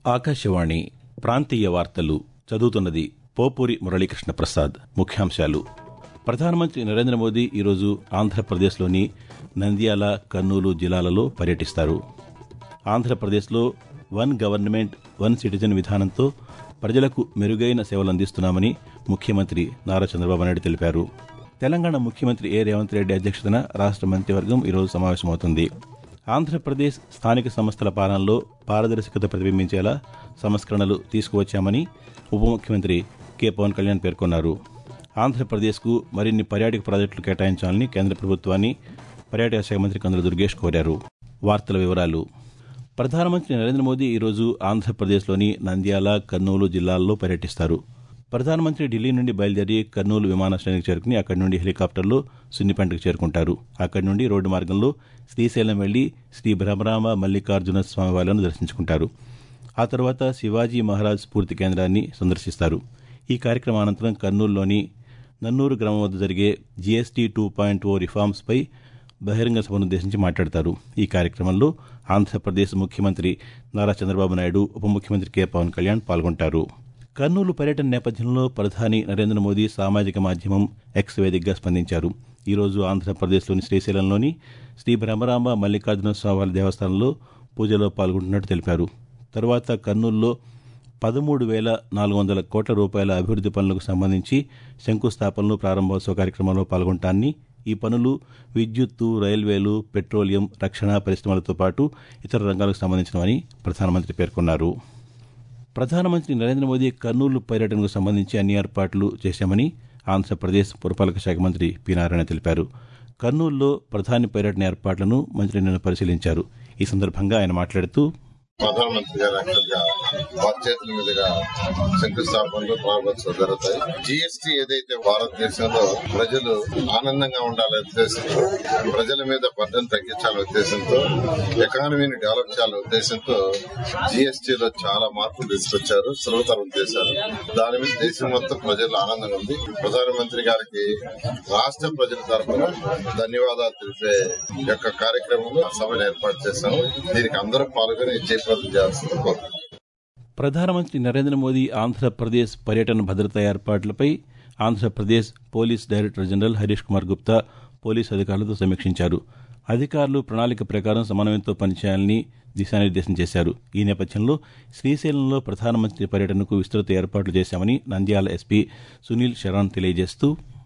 ఆకాశవాణి ప్రాంతీయ వార్తలు చదువుతున్నది పోపూరి మురళీకృష్ణ ప్రసాద్ ముఖ్యాంశాలు ప్రధానమంత్రి నరేంద్ర మోదీ ఈరోజు ఆంధ్రప్రదేశ్లోని నంద్యాల కర్నూలు జిల్లాలలో పర్యటిస్తారు ఆంధ్రప్రదేశ్లో వన్ గవర్నమెంట్ వన్ సిటిజన్ విధానంతో ప్రజలకు మెరుగైన సేవలు అందిస్తున్నామని ముఖ్యమంత్రి నారా చంద్రబాబు నాయుడు తెలిపారు తెలంగాణ ముఖ్యమంత్రి ఏ రేవంత్ రెడ్డి అధ్యక్షతన రాష్ట్ర మంత్రివర్గం ఈరోజు సమావేశమవుతుంది ఆంధ్రప్రదేశ్ స్థానిక సంస్థల పాలనలో పారదర్శకత ప్రతిబింబించేలా సంస్కరణలు తీసుకువచ్చామని ఉప ముఖ్యమంత్రి కె పవన్ కళ్యాణ్ పేర్కొన్నారు ఆంధ్రప్రదేశ్కు మరిన్ని పర్యాటక ప్రాజెక్టులు కేటాయించాలని కేంద్ర ప్రభుత్వాన్ని పర్యాటక శాఖ మంత్రి కందుల దుర్గేష్ కోరారు వార్తల వివరాలు ప్రధానమంత్రి నరేంద్ర మోదీ ఈరోజు ఆంధ్రప్రదేశ్లోని నంద్యాల కర్నూలు జిల్లాల్లో పర్యటిస్తారు ప్రధానమంత్రి ఢిల్లీ నుండి బయలుదేరి కర్నూలు విమానాశ్రయానికి చేరుకుని అక్కడి నుండి హెలికాప్టర్లో సున్నిపెంటకు చేరుకుంటారు అక్కడి నుండి రోడ్డు మార్గంలో శ్రీశైలం వెళ్లి శ్రీ బ్రహ్మరామ మల్లికార్జున స్వామివార్లను దర్శించుకుంటారు ఆ తర్వాత శివాజీ మహారాజ్ స్ఫూర్తి కేంద్రాన్ని సందర్శిస్తారు ఈ కార్యక్రమం అనంతరం కర్నూలులోని నన్నూరు గ్రామం వద్ద జరిగే జీఎస్టీ టూ పాయింట్ ఓ రిఫార్మ్స్పై బహిరంగ సభను ఉద్దేశించి మాట్లాడతారు ఈ కార్యక్రమంలో ఆంధ్రప్రదేశ్ ముఖ్యమంత్రి నారా చంద్రబాబు నాయుడు ఉప ముఖ్యమంత్రి కె పవన్ కళ్యాణ్ పాల్గొంటారు కర్నూలు పర్యటన నేపథ్యంలో ప్రధాని నరేంద్ర మోదీ సామాజిక మాధ్యమం ఎక్స్ వేదికగా స్పందించారు ఈరోజు ఆంధ్రప్రదేశ్లోని శ్రీశైలంలోని శ్రీ బ్రహ్మరాంబ మల్లికార్జున స్వామివారి దేవస్థానంలో పూజలో పాల్గొంటున్నట్టు తెలిపారు తర్వాత కర్నూలులో పదమూడు వేల నాలుగు వందల కోట్ల రూపాయల అభివృద్ది పనులకు సంబంధించి శంకుస్థాపనలు ప్రారంభోత్సవ కార్యక్రమంలో పాల్గొంటాన్ని ఈ పనులు విద్యుత్తు రైల్వేలు పెట్రోలియం రక్షణ పరిశ్రమలతో పాటు ఇతర రంగాలకు సంబంధించినవని ప్రధానమంత్రి పేర్కొన్నారు ప్రధానమంత్రి నరేంద్ర మోదీ కర్నూలు పర్యటనకు సంబంధించి అన్ని ఏర్పాట్లు చేశామని ఆంధ్రప్రదేశ్ పురపాలక శాఖ మంత్రి పి నారాయణ తెలిపారు కర్నూలులో ప్రధాని పర్యటన ఏర్పాట్లను మంత్రి నిన్న పరిశీలించారు ఈ సందర్భంగా ఆయన మాట్లాడుతూ ప్రధానమంత్రి గారు యాక్చువల్ గా వారి చేతుల మీదుగా శంకుస్థాపనలు ప్రారంభోత్సవం జరుగుతాయి జీఎస్టీ ఏదైతే భారతదేశంలో ప్రజలు ఆనందంగా ఉండాలనే ఉద్దేశంతో ప్రజల మీద బర్డన్ తగ్గించాలనే ఉద్దేశంతో ఎకానమీని డెవలప్ చేయాలనే ఉద్దేశంతో జీఎస్టీలో చాలా మార్పులు తీసుకొచ్చారు సులభతరం చేశారు దాని మీద దేశం మొత్తం ప్రజలు ఆనందంగా ఉంది ప్రధానమంత్రి గారికి రాష్ట్ర ప్రజల తరఫున ధన్యవాదాలు తెలిపే యొక్క కార్యక్రమంలో సభను ఏర్పాటు చేశాము దీనికి అందరూ పాల్గొని జయప్రదం చేయాల్సింది కోరుతున్నాను ప్రధానమంత్రి నరేంద్ర మోదీ ఆంధ్రప్రదేశ్ పర్యటన భద్రతా ఏర్పాట్లపై Andhra Pradesh police director general Harish Kumar Gupta police అధికారులతో సమీక్షించారు అధికారులు ప్రణాళిక ప్రకారం సమన్వయంతో పనిచేయాలని దిశానిర్దేశం చేశారు ఈ నేపథ్యంలో శ్రీశైలంలో ప్రధానమంత్రి పర్యటనకు విస్తృత ఏర్పాట్లు చేశామని నంద్యాల ఎస్పీ సునీల్ శరణ్ తెలియజేస్తూ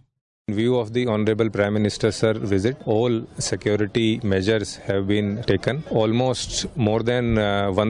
In view of the Honorable Prime Minister Sir visit, all security measures have been taken. Almost more than uh,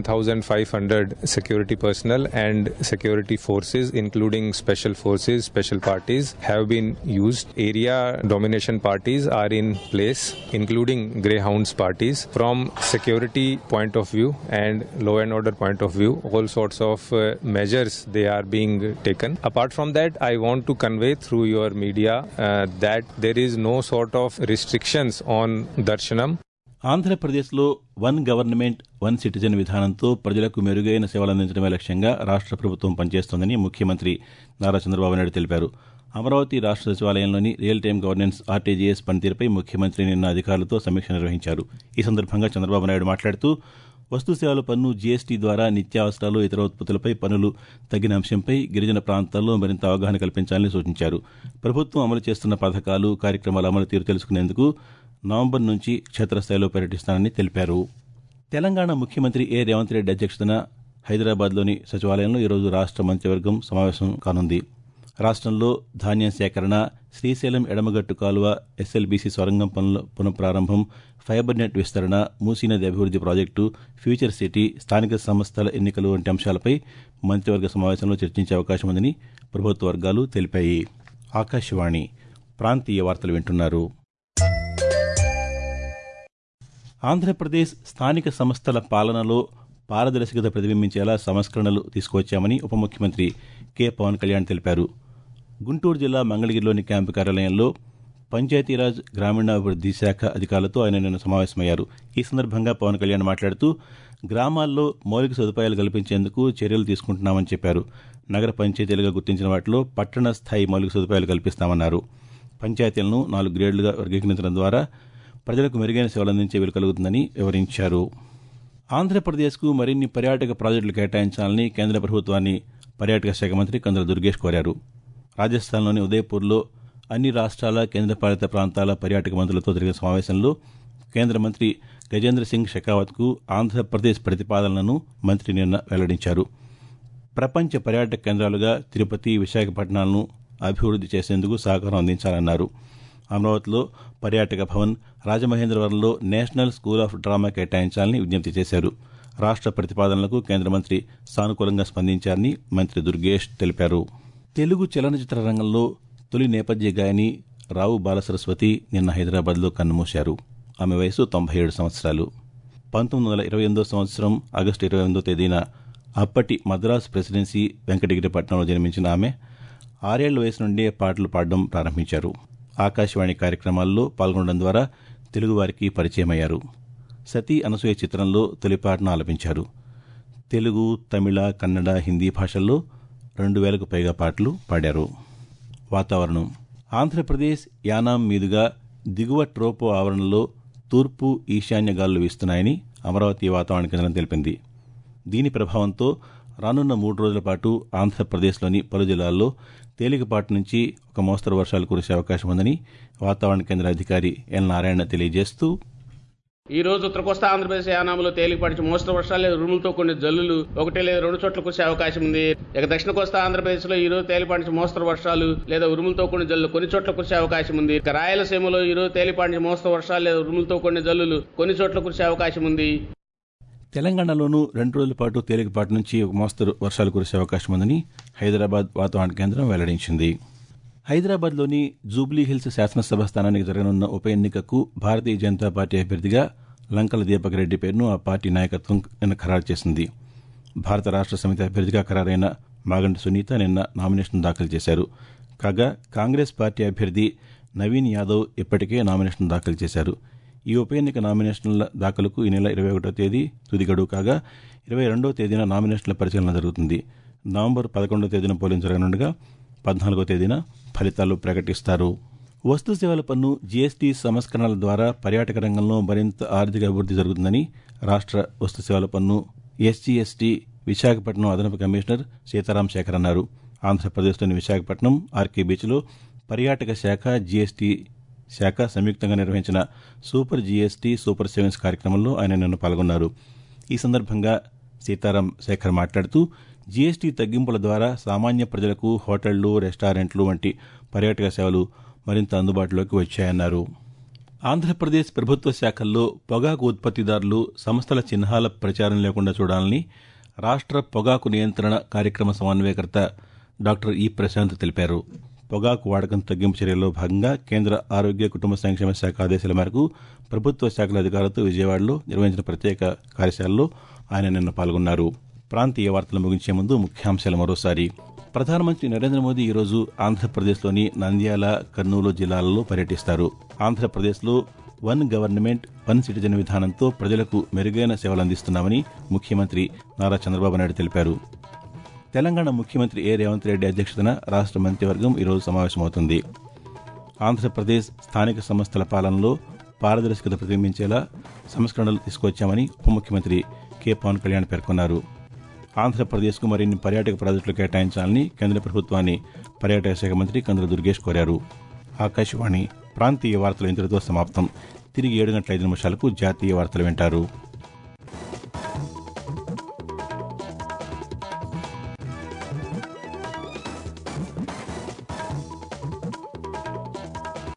1,500 security personnel and security forces, including special forces, special parties, have been used. Area domination parties are in place, including Greyhounds parties. From security point of view and law and order point of view, all sorts of uh, measures they are being taken. Apart from that, I want to convey through your media uh, that there is no sort of restrictions on darshanam. ఆంధ్రప్రదేశ్లో one government one citizen విధానంతో ప్రజలకు మెరుగైన సేవలు అందించడమే లక్ష్యంగా రాష్ట్ర ప్రభుత్వం పనిచేస్తోందని ముఖ్యమంత్రి నారా చంద్రబాబు నాయుడు తెలిపారు అమరావతి రాష్ట్ర సచివాలయంలోని రియల్ టైం గవర్నెన్స్ ఆర్టీజీఎస్ పనితీరుపై ముఖ్యమంత్రి నిన్న అధికారులతో సమీక్ష నిర్వహించారు ఈ సందర్భంగా చంద్రబాబు నాయుడు మాట్లాడుతూ వస్తు సేవల పన్ను జీఎస్టీ ద్వారా నిత్యావసరాలు ఇతర ఉత్పత్తులపై పన్నులు తగ్గిన అంశంపై గిరిజన ప్రాంతాల్లో మరింత అవగాహన కల్పించాలని సూచించారు ప్రభుత్వం అమలు చేస్తున్న పథకాలు కార్యక్రమాల అమలు తీరు తెలుసుకునేందుకు నవంబర్ నుంచి క్షేత్రస్థాయిలో పర్యటిస్తానని తెలిపారు తెలంగాణ ముఖ్యమంత్రి ఏ రేవంత్ రెడ్డి అధ్యక్షతన హైదరాబాద్లోని సచివాలయంలో ఈరోజు రాష్ట్ర మంత్రివర్గం సమావేశం కానుంది రాష్ట్రంలో ధాన్యం సేకరణ శ్రీశైలం ఎడమగట్టు కాలువ ఎస్ఎల్బీసీ సొరంగం పనుల పునఃప్రారంభం ఫైబర్ నెట్ విస్తరణ మూసీనది అభివృద్ది ప్రాజెక్టు ఫ్యూచర్ సిటీ స్థానిక సంస్థల ఎన్నికలు వంటి అంశాలపై మంత్రివర్గ సమావేశంలో చర్చించే అవకాశం ఉందని ప్రభుత్వ వర్గాలు తెలిపాయి ఆకాశవాణి ప్రాంతీయ వార్తలు వింటున్నారు ఆంధ్రప్రదేశ్ స్థానిక సంస్థల పాలనలో పారదర్శకత ప్రతిబింబించేలా సంస్కరణలు తీసుకువచ్చామని ఉప ముఖ్యమంత్రి కె పవన్ కళ్యాణ్ తెలిపారు గుంటూరు జిల్లా మంగళగిరిలోని క్యాంపు కార్యాలయంలో పంచాయతీరాజ్ గ్రామీణాభివృద్ది శాఖ అధికారులతో ఆయన నిన్న సమావేశమయ్యారు ఈ సందర్భంగా పవన్ కళ్యాణ్ మాట్లాడుతూ గ్రామాల్లో మౌలిక సదుపాయాలు కల్పించేందుకు చర్యలు తీసుకుంటున్నామని చెప్పారు నగర పంచాయతీలుగా గుర్తించిన వాటిలో పట్టణ స్థాయి మౌలిక సదుపాయాలు కల్పిస్తామన్నారు పంచాయతీలను నాలుగు గ్రేడ్లుగా వర్గీకరించడం ద్వారా ప్రజలకు మెరుగైన సేవలు అందించే వీలు కలుగుతుందని వివరించారు ఆంధ్రప్రదేశ్కు మరిన్ని పర్యాటక ప్రాజెక్టులు కేటాయించాలని కేంద్ర ప్రభుత్వాన్ని పర్యాటక శాఖ మంత్రి కందుల దుర్గేష్ కోరారు రాజస్థాన్లోని ఉదయపూర్లో అన్ని రాష్ట్రాల కేంద్రపాలిత ప్రాంతాల పర్యాటక మంత్రులతో జరిగిన సమావేశంలో కేంద్ర మంత్రి గజేంద్ర సింగ్ షెకావత్కు ఆంధ్రప్రదేశ్ ప్రతిపాదనలను మంత్రి నిన్న వెల్లడించారు ప్రపంచ పర్యాటక కేంద్రాలుగా తిరుపతి విశాఖపట్నాలను అభివృద్ది చేసేందుకు సహకారం అందించాలన్నారు అమరావతిలో పర్యాటక భవన్ రాజమహేంద్రవరంలో నేషనల్ స్కూల్ ఆఫ్ డ్రామా కేటాయించాలని విజ్ఞప్తి చేశారు రాష్ట్ర ప్రతిపాదనలకు కేంద్ర మంత్రి సానుకూలంగా స్పందించారని మంత్రి దుర్గేష్ తెలిపారు తెలుగు చలనచిత్ర రంగంలో తొలి నేపథ్య గాయని రావు బాలసరస్వతి నిన్న హైదరాబాద్లో కన్నుమూశారు ఆమె వయసు తొంభై ఏడు సంవత్సరాలు పంతొమ్మిది వందల ఇరవై ఎనిమిదో సంవత్సరం ఆగస్టు ఇరవై ఎనిమిదో తేదీన అప్పటి మద్రాసు ప్రెసిడెన్సీ వెంకటగిరిపట్నంలో జన్మించిన ఆమె ఆరేళ్ల వయసు నుండే పాటలు పాడడం ప్రారంభించారు ఆకాశవాణి కార్యక్రమాల్లో పాల్గొనడం ద్వారా తెలుగువారికి పరిచయమయ్యారు సతీ అనసూయ చిత్రంలో తొలి పాటను ఆలపించారు తెలుగు తమిళ కన్నడ హిందీ భాషల్లో రెండు వేలకు పైగా పాటలు పాడారు వాతావరణం ఆంధ్రప్రదేశ్ యానాం మీదుగా దిగువ ట్రోపో ఆవరణలో తూర్పు ఈశాన్య గాలులు వీస్తున్నాయని అమరావతి వాతావరణ కేంద్రం తెలిపింది దీని ప్రభావంతో రానున్న మూడు రోజుల పాటు ఆంధ్రప్రదేశ్లోని పలు జిల్లాల్లో తేలికపాటి నుంచి ఒక మోస్తరు వర్షాలు కురిసే అవకాశం ఉందని వాతావరణ కేంద్ర అధికారి ఎల్ నారాయణ తెలియజేస్తూ ఈ రోజు ఉత్తర కోస్తా ఆంధ్రప్రదేశ్ యానాములో తేలికపాటి మోస్తరు వర్షాలు లేదా ఉరుములతో కొన్ని జల్లులు ఒకటి లేదా రెండు చోట్ల కురిసే అవకాశం ఉంది ఇక దక్షిణ కోస్తా ఆంధ్రప్రదేశ్ లో ఈ రోజు తేలిపాటి మోస్తరు వర్షాలు లేదా ఉరుములతో కొన్ని జల్లులు కొన్ని చోట్ల కురిసే అవకాశం ఉంది ఇక రాయలసీమలో ఈ రోజు తేలిపాటి మోస్తరు వర్షాలు లేదా ఉరుములతో కొన్ని జల్లులు కొన్ని చోట్ల కురిసే అవకాశం ఉంది తెలంగాణలోనూ రెండు రోజుల పాటు తేలికపాటి నుంచి ఒక మోస్తరు వర్షాలు కురిసే అవకాశం ఉందని హైదరాబాద్ వాతావరణ కేంద్రం వెల్లడించింది హైదరాబాద్లోని జూబ్లీహిల్స్ శాసనసభ స్థానానికి జరగనున్న ఉప ఎన్నికకు భారతీయ జనతా పార్టీ అభ్యర్థిగా లంకల దీపక్ రెడ్డి పేరును ఆ పార్టీ నాయకత్వం నిన్న ఖరారు చేసింది భారత రాష్ట్ర సమితి అభ్యర్థిగా ఖరారైన మాగంటి సునీత నిన్న నామినేషన్ దాఖలు చేశారు కాగా కాంగ్రెస్ పార్టీ అభ్యర్థి నవీన్ యాదవ్ ఇప్పటికే నామినేషన్ దాఖలు చేశారు ఈ ఉప ఎన్నిక నామినేషన్ల దాఖలుకు ఈ నెల ఇరవై ఒకటో తేదీ తుది గడువు కాగా ఇరవై రెండో తేదీన నామినేషన్ల పరిశీలన జరుగుతుంది నవంబర్ పదకొండో తేదీన పోలింగ్ జరగనుండగా పద్నాలుగో తేదీన ఫలితాలు ప్రకటిస్తారు వస్తు సేవల పన్ను జీఎస్టీ సంస్కరణల ద్వారా పర్యాటక రంగంలో మరింత ఆర్థిక అభివృద్ధి జరుగుతుందని రాష్ట్ర వస్తు సేవల పన్ను ఎస్జీఎస్టీ విశాఖపట్నం అదనపు కమిషనర్ సీతారాం శేఖర్ అన్నారు ఆంధ్రప్రదేశ్లోని విశాఖపట్నం ఆర్కే బీచ్లో పర్యాటక శాఖ జీఎస్టీ శాఖ సంయుక్తంగా నిర్వహించిన సూపర్ జీఎస్టీ సూపర్ సేవింగ్స్ కార్యక్రమంలో ఆయన నిన్న పాల్గొన్నారు ఈ సందర్భంగా సీతారాం శేఖర్ మాట్లాడుతూ జీఎస్టీ తగ్గింపుల ద్వారా సామాన్య ప్రజలకు హోటళ్లు రెస్టారెంట్లు వంటి పర్యాటక సేవలు మరింత అందుబాటులోకి వచ్చాయన్నారు ఆంధ్రప్రదేశ్ ప్రభుత్వ శాఖల్లో పొగాకు ఉత్పత్తిదారులు సంస్థల చిహ్నాల ప్రచారం లేకుండా చూడాలని రాష్ట్ర పొగాకు నియంత్రణ కార్యక్రమ సమన్వయకర్త డాక్టర్ ఈ ప్రశాంత్ తెలిపారు పొగాకు వాడకం తగ్గింపు చర్యల్లో భాగంగా కేంద్ర ఆరోగ్య కుటుంబ సంక్షేమ శాఖ ఆదేశాల మేరకు ప్రభుత్వ శాఖల అధికారులతో విజయవాడలో నిర్వహించిన ప్రత్యేక కార్యశాలలో ఆయన నిన్న పాల్గొన్నారు ప్రాంతీయ వార్తలు ముగించే ముందు ముఖ్యాంశాలు మరోసారి ప్రధానమంత్రి నరేంద్ర మోదీ ఈరోజు ఆంధ్రప్రదేశ్లోని నంద్యాల కర్నూలు జిల్లాలలో పర్యటిస్తారు ఆంధ్రప్రదేశ్లో వన్ గవర్నమెంట్ వన్ సిటిజన్ విధానంతో ప్రజలకు మెరుగైన సేవలు అందిస్తున్నామని ముఖ్యమంత్రి నారా చంద్రబాబు నాయుడు తెలిపారు తెలంగాణ ముఖ్యమంత్రి ఏ రేవంత్ రెడ్డి అధ్యక్షతన రాష్ట్ర మంత్రివర్గం ఈరోజు సమావేశమవుతుంది ఆంధ్రప్రదేశ్ స్థానిక సంస్థల పాలనలో పారదర్శకత ప్రతిబింబించేలా సంస్కరణలు తీసుకొచ్చామని ఉప ముఖ్యమంత్రి కె పవన్ కళ్యాణ్ పేర్కొన్నారు ఆంధ్రప్రదేశ్కు మరిన్ని పర్యాటక ప్రాజెక్టులు కేటాయించాలని కేంద్ర ప్రభుత్వాన్ని పర్యాటక శాఖ మంత్రి కందుల దుర్గేష్ కోరారు ఆకాశవాణి ప్రాంతీయ వార్తలు ఇంతటితో సమాప్తం తిరిగి ఏడు గంటల ఐదు నిమిషాలకు జాతీయ వార్తలు వింటారు